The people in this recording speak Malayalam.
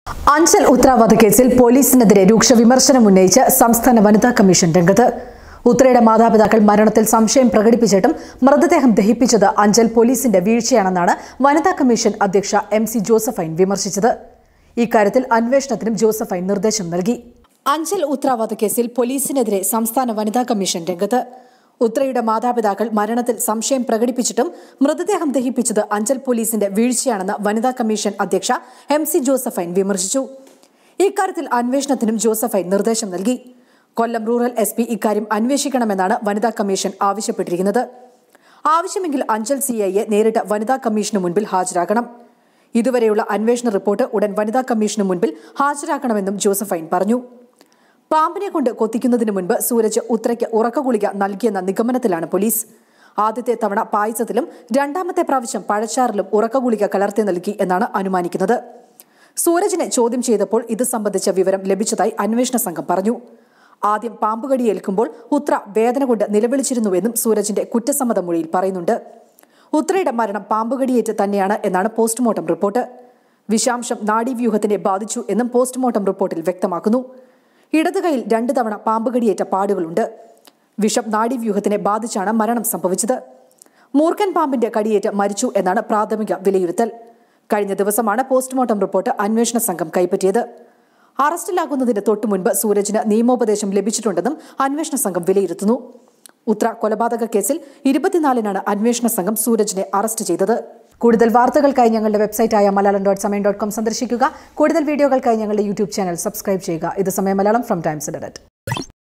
അഞ്ചൽ ഉത്ര വധക്കേസിൽ പോലീസിനെതിരെ രൂക്ഷ വിമർശനം ഉന്നയിച്ച് സംസ്ഥാന വനിതാ കമ്മീഷൻ രംഗത്ത് ഉത്രയുടെ മാതാപിതാക്കൾ മരണത്തിൽ സംശയം പ്രകടിപ്പിച്ചിട്ടും മൃതദേഹം ദഹിപ്പിച്ചത് അഞ്ചൽ പോലീസിന്റെ വീഴ്ചയാണെന്നാണ് വനിതാ കമ്മീഷൻ അധ്യക്ഷ എം സി ജോസഫൈൻ വിമർശിച്ചത് ഇക്കാര്യത്തിൽ അന്വേഷണത്തിനും ജോസഫൈൻ നിർദ്ദേശം നൽകി അഞ്ചൽ ഉത്ര വധക്കേസിൽ പോലീസിനെതിരെ സംസ്ഥാന വനിതാ കമ്മീഷൻ രംഗത്ത് ഉത്രയുടെ മാതാപിതാക്കൾ മരണത്തിൽ സംശയം പ്രകടിപ്പിച്ചിട്ടും മൃതദേഹം ദഹിപ്പിച്ചത് അഞ്ചൽ പോലീസിന്റെ വീഴ്ചയാണെന്ന് വനിതാ കമ്മീഷൻ അധ്യക്ഷ എം സി ജോസഫൈൻ വിമർശിച്ചു ഇക്കാര്യത്തിൽ അന്വേഷണത്തിനും ജോസഫൈൻ നിർദ്ദേശം നൽകി കൊല്ലം റൂറൽ എസ് പി ഇക്കാര്യം അന്വേഷിക്കണമെന്നാണ് വനിതാ കമ്മീഷൻ ആവശ്യപ്പെട്ടിരിക്കുന്നത് ആവശ്യമെങ്കിൽ അഞ്ചൽ സി ഐയെ നേരിട്ട് വനിതാ കമ്മീഷന് മുൻപിൽ ഹാജരാക്കണം ഇതുവരെയുള്ള അന്വേഷണ റിപ്പോർട്ട് ഉടൻ വനിതാ കമ്മീഷന് മുൻപിൽ ഹാജരാക്കണമെന്നും ജോസഫൈൻ പറഞ്ഞു പാമ്പിനെ കൊണ്ട് കൊത്തിക്കുന്നതിന് മുൻപ് സൂരജ് ഉത്രയ്ക്ക് ഉറക്കഗുളിക നൽകിയെന്ന നിഗമനത്തിലാണ് പോലീസ് ആദ്യത്തെ തവണ പായസത്തിലും രണ്ടാമത്തെ പ്രാവശ്യം പഴച്ചാറിലും ഉറക്കഗുളിക കലർത്തി നൽകി എന്നാണ് അനുമാനിക്കുന്നത് സൂരജിനെ ചോദ്യം ചെയ്തപ്പോൾ ഇത് സംബന്ധിച്ച വിവരം ലഭിച്ചതായി അന്വേഷണ സംഘം പറഞ്ഞു ആദ്യം പാമ്പുകടിയേൽക്കുമ്പോൾ ഉത്ര വേദന കൊണ്ട് നിലവിളിച്ചിരുന്നുവെന്നും സൂരജിന്റെ കുറ്റസമ്മത മൊഴിയിൽ പറയുന്നുണ്ട് ഉത്രയുടെ മരണം പാമ്പുകടിയേറ്റ് തന്നെയാണ് എന്നാണ് പോസ്റ്റ്മോർട്ടം റിപ്പോർട്ട് വിഷാംശം നാഡീവ്യൂഹത്തിനെ ബാധിച്ചു എന്നും പോസ്റ്റ്മോർട്ടം റിപ്പോർട്ടിൽ വ്യക്തമാക്കുന്നു ഇടതു കൈയിൽ രണ്ടു തവണ പാമ്പുകടിയേറ്റ പാടുകളുണ്ട് വിഷം നാഡീവ്യൂഹത്തിനെ ബാധിച്ചാണ് മരണം സംഭവിച്ചത് മൂർഖൻ പാമ്പിന്റെ കടിയേറ്റ് മരിച്ചു എന്നാണ് പ്രാഥമിക വിലയിരുത്തൽ കഴിഞ്ഞ ദിവസമാണ് പോസ്റ്റ്മോർട്ടം റിപ്പോർട്ട് അന്വേഷണ സംഘം കൈപ്പറ്റിയത് അറസ്റ്റിലാകുന്നതിന് തൊട്ടു മുൻപ് സൂരജിന് നിയമോപദേശം ലഭിച്ചിട്ടുണ്ടെന്നും അന്വേഷണ സംഘം വിലയിരുത്തുന്നു ഉത്ര കൊലപാതക കേസിൽ ഇരുപത്തിനാലിനാണ് അന്വേഷണ സംഘം സൂരജിനെ അറസ്റ്റ് ചെയ്തത് കൂടുതൽ വാർത്തകൾക്കായി ഞങ്ങളുടെ വെബ്സൈറ്റായ Malayalam dot Samayam dot com സന്ദർശിക്കുക കൂടുതൽ വീഡിയോകൾക്കായി ഞങ്ങളുടെ യൂട്യൂബ് ചാനൽ സബ്സ്ക്രൈബ് ചെയ്യുക ഇത് സമയം മലയാളം ഫ്രം ടൈംസ് ഇൻ്റർനെറ്റ്